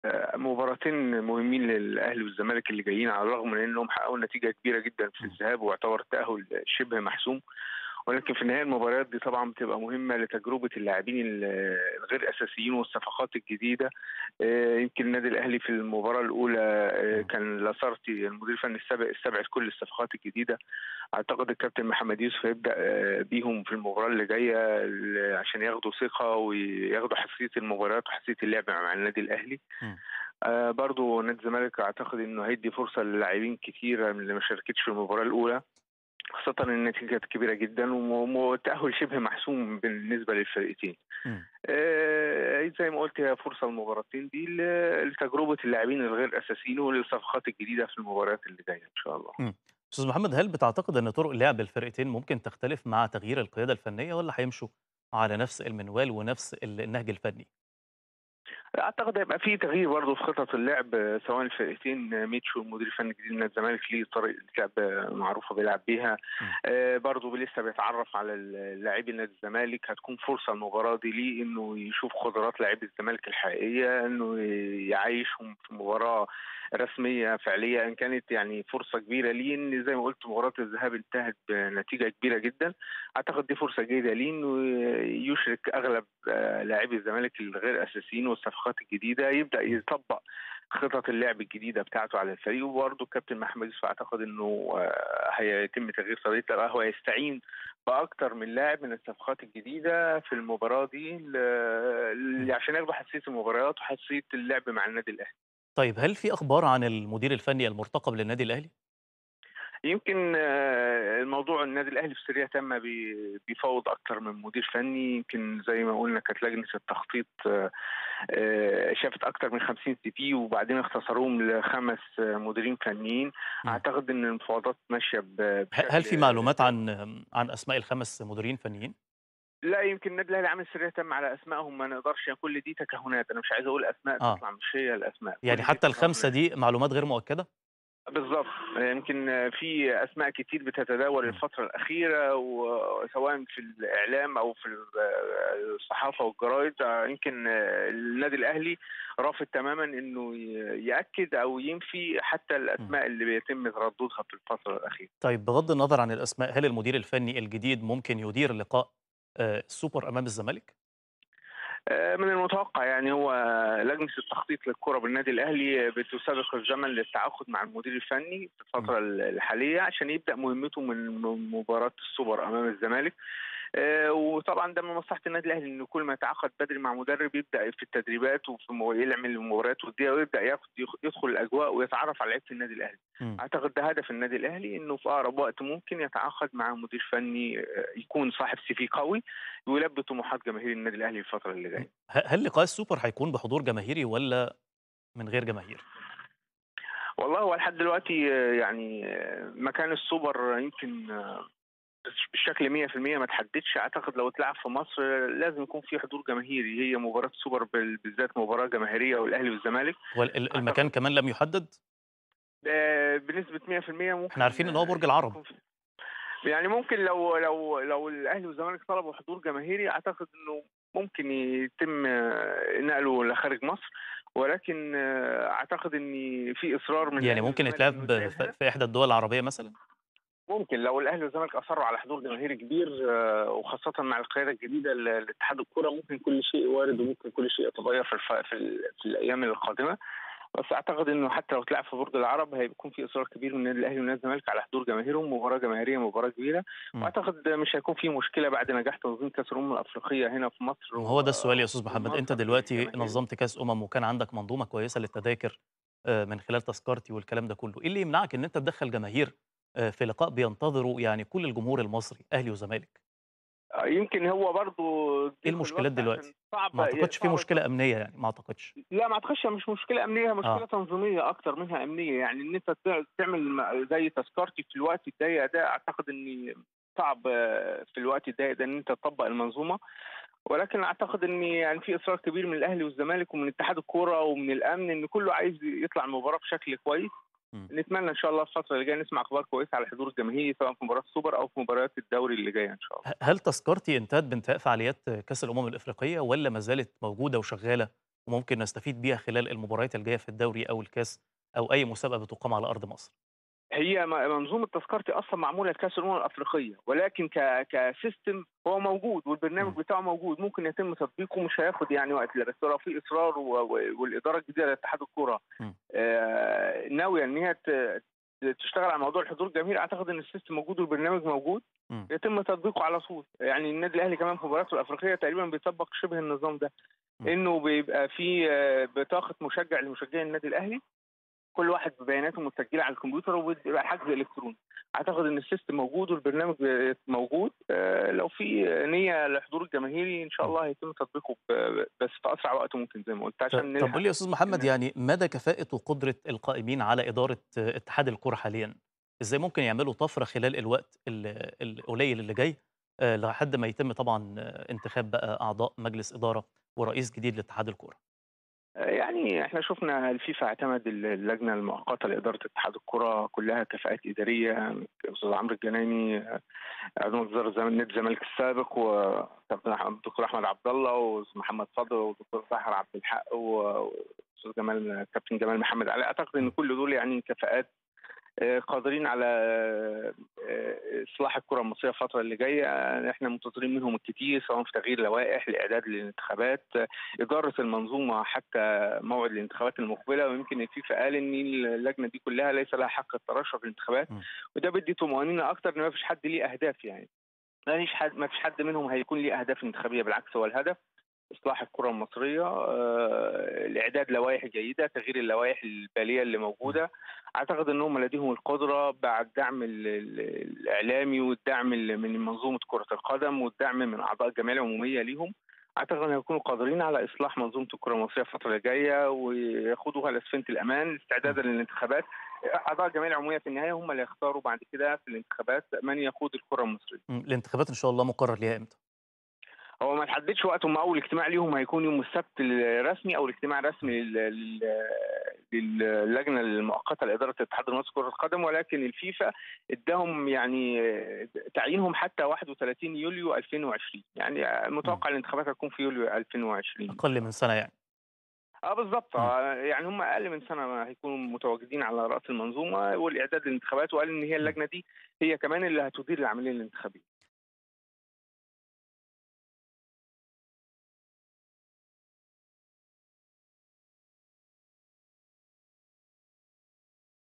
آه، مباراتين مهمين للاهلي والزمالك اللي جايين على الرغم من انهم حققوا نتيجه كبيره جدا في الذهاب واعتبر التاهل شبه محسوم ولكن في النهايه المباريات دي طبعا بتبقى مهمه لتجربه اللاعبين الغير اساسيين والصفقات الجديده آه، يمكن النادي الاهلي في المباراه الاولى آه، كان لاسارتي المدير الفني السابق استبعد كل الصفقات الجديده اعتقد الكابتن محمد يوسف هيبدا آه، بيهم في المباراه اللي جايه عشان ياخدوا ثقه وياخدوا حساسيه المباريات وحساسيه اللعب مع النادي الاهلي آه برضو نادي الزمالك اعتقد انه هيدي فرصه للاعبين كتيره من اللي ما شاركتش في المباراه الاولى خاصة إن النتيجة كانت كبيرة جدا والتأهل شبه محسوم بالنسبة للفرقتين. آه زي ما قلت هي فرصة المباراتين دي لتجربة اللاعبين الغير أساسيين وللصفقات الجديدة في المباريات اللي جاية إن شاء الله. مم. أستاذ محمد هل بتعتقد أن طرق لعب الفرقتين ممكن تختلف مع تغيير القيادة الفنية ولا هيمشوا على نفس المنوال ونفس النهج الفني؟ اعتقد هيبقى في تغيير برضه في خطط اللعب سواء الفرقتين ميتشو المدير الفني الجديد من الزمالك ليه طريقه لعب معروفه بيلعب بيها آه برضه لسه بيتعرف على لاعبي نادي الزمالك هتكون فرصه المباراه دي ليه انه يشوف قدرات لاعبي الزمالك الحقيقيه انه يعيشهم في مباراه رسميه فعليه ان كانت يعني فرصه كبيره ليه ان زي ما قلت مباراه الذهاب انتهت بنتيجه كبيره جدا اعتقد دي فرصه جيده ليه انه يشرك اغلب لاعبي الزمالك الغير اساسيين والصفقات الجديده يبدا يطبق خطط اللعب الجديده بتاعته على الفريق وبرضه الكابتن محمد يوسف اعتقد انه هيتم تغيير طريقه لعبه هو هيستعين باكثر من لاعب من الصفقات الجديده في المباراه دي عشان ياخدوا حساسيه المباريات وحساسيه اللعب مع النادي الاهلي. طيب هل في أخبار عن المدير الفني المرتقب للنادي الأهلي؟ يمكن الموضوع النادي الاهلي في سوريا تم بيفاوض اكثر من مدير فني يمكن زي ما قلنا كانت لجنه التخطيط شافت اكثر من 50 سي بي وبعدين اختصروهم لخمس مديرين فنيين اعتقد ان المفاوضات ماشيه بشكل هل في معلومات عن عن اسماء الخمس مديرين فنيين؟ لا يمكن النادي الاهلي عامل سريه تم على اسمائهم ما نقدرش يعني كل دي تكهنات انا مش عايز اقول اسماء آه. تطلع مش هي الاسماء يعني حتى الخمسه دي معلومات غير مؤكده بالظبط يمكن في اسماء كتير بتتداول الفتره الاخيره وسواء في الاعلام او في الصحافه والجرايد يمكن النادي الاهلي رافض تماما انه ياكد او ينفي حتى الاسماء اللي بيتم ترددها في الفتره الاخيره. طيب بغض النظر عن الاسماء هل المدير الفني الجديد ممكن يدير لقاء السوبر امام الزمالك؟ من المتوقع يعني هو لجنه التخطيط للكره بالنادي الاهلي بتسابق الزمن للتعاقد مع المدير الفني في الفتره الحاليه عشان يبدا مهمته من مباراه السوبر امام الزمالك آه وطبعا ده من مصلحه النادي الاهلي انه كل ما يتعاقد بدري مع مدرب يبدا في التدريبات وفي يعمل المباريات وديه ويبدا ياخد يدخل الاجواء ويتعرف على لعيبه النادي الاهلي. م. اعتقد ده هدف النادي الاهلي انه في اقرب وقت ممكن يتعاقد مع مدير فني يكون صاحب سي في قوي ويلبي طموحات جماهير النادي الاهلي الفتره اللي جايه. هل لقاء السوبر هيكون بحضور جماهيري ولا من غير جماهير؟ والله هو لحد دلوقتي يعني مكان السوبر يمكن بشكل 100% ما تحددش اعتقد لو اتلعب في مصر لازم يكون في حضور جماهيري هي مباراه سوبر بالذات مباراه جماهيريه والاهلي والزمالك والمكان كمان لم يحدد بنسبه 100% ممكن احنا عارفين ان هو برج العرب يعني ممكن لو لو لو الاهلي والزمالك طلبوا حضور جماهيري اعتقد انه ممكن يتم نقله لخارج مصر ولكن اعتقد ان في اصرار من يعني ممكن يتلعب في احدى الدول العربيه مثلا ممكن لو الاهلي والزمالك اصروا على حضور جماهيري كبير وخاصه مع القياده الجديده لاتحاد الكره ممكن كل شيء وارد وممكن كل شيء يتغير في, الف... في, ال... في الايام القادمه بس اعتقد انه حتى لو اتلعب في برج العرب هيكون في اصرار كبير من النادي الاهلي والنادي الزمالك على حضور جماهيرهم مباراه جماهيريه مباراه كبيره م. واعتقد مش هيكون في مشكله بعد نجاح تنظيم كاس الامم الافريقيه هنا في مصر هو ده السؤال يا استاذ محمد انت دلوقتي نظمت كاس امم وكان عندك منظومه كويسه للتذاكر من خلال تذكرتي والكلام ده كله ايه اللي يمنعك ان انت تدخل جماهير في لقاء بينتظروا يعني كل الجمهور المصري اهلي وزمالك يمكن هو برضه ايه المشكلات دلوقتي؟ ما اعتقدش في مشكله امنيه يعني ما اعتقدش لا ما اعتقدش مش مشكله امنيه مشكله آه. تنظيميه اكتر منها امنيه يعني ان انت تعمل زي تذكرتي في الوقت الضيق ده اعتقد ان صعب في الوقت الضيق ده ان انت تطبق المنظومه ولكن اعتقد ان يعني في اصرار كبير من الاهلي والزمالك ومن اتحاد الكوره ومن الامن ان كله عايز يطلع المباراه بشكل كويس نتمنى ان شاء الله الفتره اللي جايه نسمع اخبار كويسه على الحضور الجماهيري سواء في مباراه السوبر او في مباريات الدوري اللي جايه ان شاء الله. هل تذكرتي انتهت بانتهاء فعاليات كاس الامم الافريقيه ولا ما زالت موجوده وشغاله وممكن نستفيد بيها خلال المباريات الجاية في الدوري أو الكاس أو أي مسابقة بتُقام على أرض مصر؟ هي م منظومة تذكرتي أصلًا معمولة لكأس الأمم الأفريقية، ولكن ك كسيستم هو موجود والبرنامج إمم. بتاعه موجود، ممكن يتم تطبيقه مش هياخد يعني وقت، بس لو في إصرار و و والإدارة الجديدة لاتحاد الكورة إمم. آآ ناوية إن هي ت تشتغل على موضوع الحضور الجماهيري، أعتقد إن السيستم موجود والبرنامج موجود، إمم. يتم تطبيقه على طول. يعني النادي الأهلي كمان في مبارياته الأفريقية تقريبًا بيطبّق شبه النظام ده، إمم. إنه بيبقى في بطاقة مشجع لمشجعي النادي الأهلي، كل واحد ببياناته متسجلة على الكمبيوتر وبيبقى حجز إلكتروني. أعتقد إن السيستم موجود والبرنامج موجود، آآ لو في نية للحضور الجماهيري إن شاء إمم. الله هيتم تطبيقه ب بس في أسرع وقت ممكن زي ما قُلت ط عشان طب نلحق قُل لي يا أستاذ محمد الناس. يعني مدى كفاءة وقدرة القائمين على إدارة اتحاد الكورة حاليًا، إزاي ممكن يعملوا طفرة خلال الوقت ال القليل اللي جاي آآ لحد ما يتم طبعًا انتخاب بقى أعضاء مجلس إدارة ورئيس جديد لاتحاد الكورة؟ يعني إحنا شُفنا الفيفا اعتمد ال اللجنة المؤقتة لإدارة اتحاد الكورة كلّها كفاءات إدارية، الأستاذ عمرو الجناني عضو مجلس إدارة نادي الزمالك السابق وكابتن أح الدكتور أحمد عبد الله وأستاذ محمد فضل والدكتور ساحر عبد الحق و والأستاذ جمال كابتن جمال محمد علي، أعتقد إن إمم. كل دول يعني كفاءات آآ قادرين على آآ إصلاح الكرة المصرية الفترة اللي جاية، إحنا منتظرين منهم الكتير سواء في تغيير لوائح، الإعداد للانتخابات، إدارة المنظومة حتى موعد الانتخابات المقبلة، ويمكن الفيفا قال إن اللجنة دي كلّها ليس لها حق الترشح في الانتخابات، إمم. وده بيدّي طمأنينة أكتر إن ما فيش حد ليه أهداف يعني، ما فيش حد ما فيش حد منهم هيكون ليه أهداف انتخابية، بالعكس هو الهدف إصلاح الكرة المصرية، آآ الإعداد لوائح جيدة، تغيير اللوائح البالية اللي إمم. موجودة، أعتقد إن هم لديهم القدرة بعد الدعم ال ال الإعلامي والدعم ال من منظومة كرة القدم والدعم من أعضاء الجمعية العمومية ليهم، أعتقد إن هيكونوا قادرين على إصلاح منظومة الكرة المصرية الفترة اللي جاية وياخدوها لسفينة الأمان استعدادًا إمم. للانتخابات، أعضاء الجمعية العمومية في النهاية هم اللي هيختاروا بعد كده في الانتخابات من يقود الكرة المصرية. إمم، الانتخابات إن شاء الله مقرر ليها إمتى؟ هو ما اتحددش وقت، هم أول اجتماع ليهم هيكون يوم السبت الرسمي، أول اجتماع رسمي إمم. لل لل للجنة المؤقتة لإدارة الاتحاد المصري لكرة القدم، ولكن الفيفا ادّاهم يعني تعيينهم حتى 31 يوليو 2020 يعني إمم. متوقع الانتخابات هتكون في يوليو 2020. أقل من سنة يعني. آه بالضبط، إمم. آه يعني هم أقل من سنة هيكونوا متواجدين على رأس المنظومة والإعداد للانتخابات، وقال إن هي إمم. اللجنة دي هي كمان اللي هتدير العملية الانتخابية.